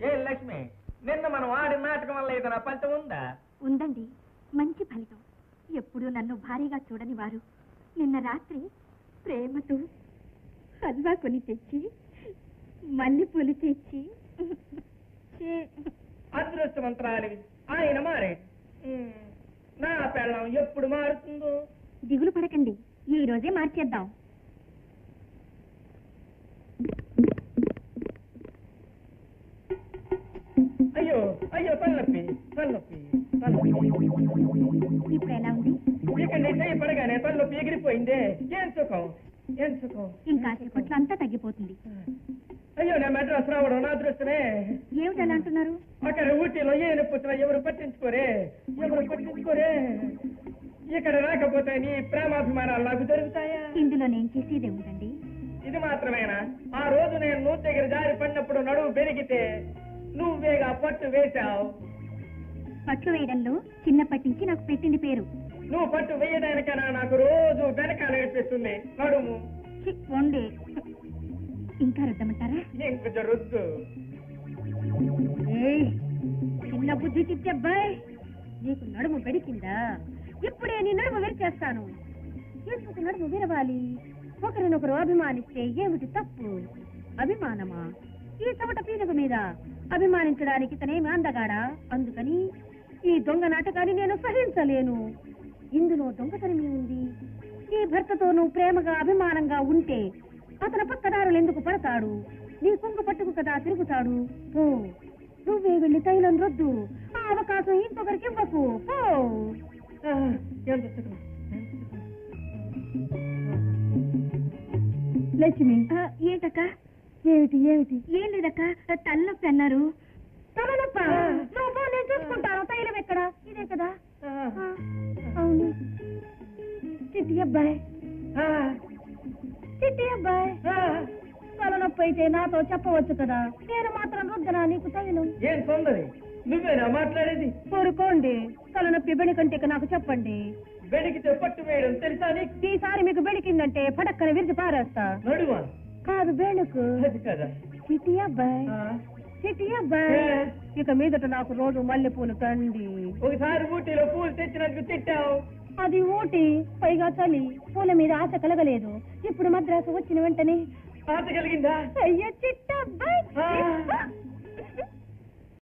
ఏ లక్ష్మి నిన్న మనం ఆడిన నాటకం వల్ల ఏదైనా ఫలితం ఉందా ఉందండి మంచి ఫలితం ఎప్పుడూ నన్ను భారీగా చూడని వారు నిన్న రాత్రి ప్రేమతో హల్వా కొని తెచ్చి మల్లెపూలు తెచ్చి చే- అదృష్టవంతరాలివి ఆయన మారే ఉమ్, నా పెళ్ళం ఎప్పుడు మారుతుందో దిగులు పడకండి ఈ రోజే మార్చేద్దాం అయ్యో అయ్యో తలనొప్పి తలనొప్పి తలనొప్పి ఇప్పుడు ఎలా ఉంది ఇక నీ చెయ్యి పడగానే తలనొప్పి ఎగిరిపోయిందే ఏం సుఖం ఏం సుఖం ఇంకా సేపట్లో అంతా తగ్గిపోతుంది అయ్యో నా మెడ్రాస్ రావడం నా అదృష్టమే ఏమిటి అలా అంటున్నారు అక్కడ ఊటీలో ఏ నొప్పుతున్నా ఎవరు పట్టించుకోరే ఎవరు పట్టించుకోరే ఇక్కడ రాకపోతే నీ ప్రేమాభిమానాలు నాకు దొరుకుతాయా ఇందులో నేను చేసేదే ఉందండి ఇది మాత్రమేనా ఆ రోజు నేను నూనె దగ్గర జారి పడినప్పుడు నడువు పెరిగితే నువ్వేగా పట్టు వేశావు పట్లు వేయడంలో చిన్నప్పటి నుంచి నాకు పెట్టింది పేరు నువ్వు పట్టు వేయడానికైనా నాకు రోజు వెనకాల ఏడిపిస్తుంది నడుము ఛీ, వండి ఇంకా రుద్దమంటారా ఇంకొంచెం రుద్దు ఏయ్, చిన్న బుద్ధి చిట్టబ్బాయ్ నీకు నడుము గడికిందా ఇప్పుడే నీ నడుము విరిచేస్తాను ఎందుకు నడుము విరవాలి ఒకరినొకరు అభిమానిస్తే ఏమిటి తప్పు అభిమానమా ఈ చెమట పీనుగు మీద అభిమానించడానికి ఇతనేమి అందగాడా అందుకని ఈ దొంగ నాటకాన్ని నేను సహించలేను ఇందులో దొంగతనమే ఉంది నీ భర్తతో నువ్వు ప్రేమగా అభిమానంగా ఉంటే అతను పక్కదారులు ఎందుకు పడతాడు నీ కొంగు పట్టుకు కదా తిరుగుతాడు పో నువ్వే వెళ్ళి తైలం రొద్దు ఆ అవకాశం ఇంకొకరికి ఇవ్వకు పో ఆ, ఎంత సుఖం, ఎంత సుఖం. లక్ష్మి ఏంటక్క ఏమిటి ఏమిటి ఏం లేదక్క తలనొప్పి అన్నారు తలనొప్ప నువ్వు పో, నేను చూసుకుంటాను తైలం ఎక్కడ ఇదే కదా ఆ, ఆ, అవును చిట్టి అబ్బాయి ఆ, చిట్టి అబ్బాయి ఆ. తలనొప్పి అయితే నాతో చెప్పవచ్చు కదా నేను మాత్రం రుద్దనా నీకు తగినం ఏం సుందరి నువ్వేనా మాట్లాడేది కోరుకోండి తలనొప్పి బెణికంటే ఇక నాకు చెప్పండి వెడికితే పట్టు వేయడం తెలుసా నీకు ఈసారి మీకు బెణికిందంటే పడక్కన విరిచి పారేస్తా నడుమా కాదు బెణుకు అది కదా చిట్టి అబ్బాయి ఆ, చిట్టి అబ్బాయి ఇక మీదట నాకు రోజు మల్లెపూలు తండి ఒకసారి ఊటీలో పూలు తెచ్చినందుకు తిట్టావు అది ఊటి పైగా చలి పూల మీద ఆశ కలగలేదు ఇప్పుడు మద్రాసు వచ్చిన వెంటనే ఆశ కలిగిందా అయ్యో చిట్టబ్బాయి ఆ.